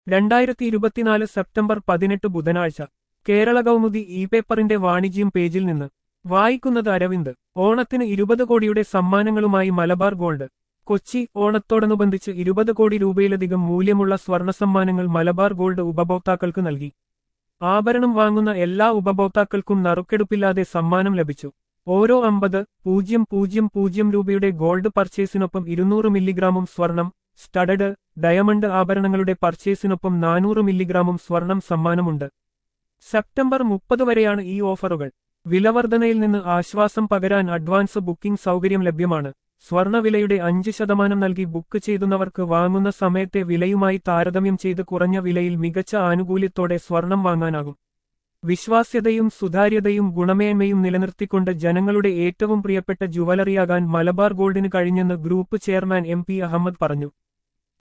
രണ്ടായിരത്തി ഇരുപത്തിനാല് സെപ്റ്റംബർ പതിനെട്ട് ബുധനാഴ്ച കേരള കൗമുദി ഇ പേപ്പറിന്റെ വാണിജ്യം പേജിൽ നിന്ന് വായിക്കുന്നത് അരവിന്ദ് ഓണത്തിന് ഇരുപത് കോടിയുടെ സമ്മാനങ്ങളുമായി മലബാർ ഗോൾഡ് കൊച്ചി ഓണത്തോടനുബന്ധിച്ച് ഇരുപത് കോടി രൂപയിലധികം മൂല്യമുള്ള സ്വർണ്ണ സമ്മാനങ്ങൾ മലബാർ ഗോൾഡ് ഉപഭോക്താക്കൾക്ക് നൽകി ആഭരണം വാങ്ങുന്ന എല്ലാ ഉപഭോക്താക്കൾക്കും നറുക്കെടുപ്പില്ലാതെ സമ്മാനം ലഭിച്ചു ഓരോ അമ്പത് പൂജ്യം പൂജ്യം പൂജ്യം രൂപയുടെ ഗോൾഡ് പർച്ചേസിനൊപ്പം ഇരുന്നൂറ് മില്ലിഗ്രാമും സ്വർണം സ്റ്റഡഡ് ഡയമണ്ട് ആഭരണങ്ങളുടെ പർച്ചേസിനൊപ്പം നാനൂറ് മില്ലിഗ്രാമും സ്വർണം സമ്മാനമുണ്ട് സെപ്റ്റംബർ മുപ്പത് വരെയാണ് ഈ ഓഫറുകൾ വിലവർധനയിൽ നിന്ന് ആശ്വാസം പകരാൻ അഡ്വാൻസ് ബുക്കിംഗ് സൗകര്യം ലഭ്യമാണ് സ്വർണവിലയുടെ അഞ്ച് ശതമാനം നൽകി ബുക്ക് ചെയ്യുന്നവർക്ക് വാങ്ങുന്ന സമയത്തെ വിലയുമായി താരതമ്യം ചെയ്ത് കുറഞ്ഞ വിലയിൽ മികച്ച ആനുകൂല്യത്തോടെ സ്വർണം വാങ്ങാനാകും വിശ്വാസ്യതയും സുതാര്യതയും ഗുണമേന്മയും നിലനിർത്തിക്കൊണ്ട് ജനങ്ങളുടെ ഏറ്റവും പ്രിയപ്പെട്ട ജുവലറിയാകാൻ മലബാർ ഗോൾഡിന് കഴിഞ്ഞെന്ന് group chairman M P Ahmed പറഞ്ഞു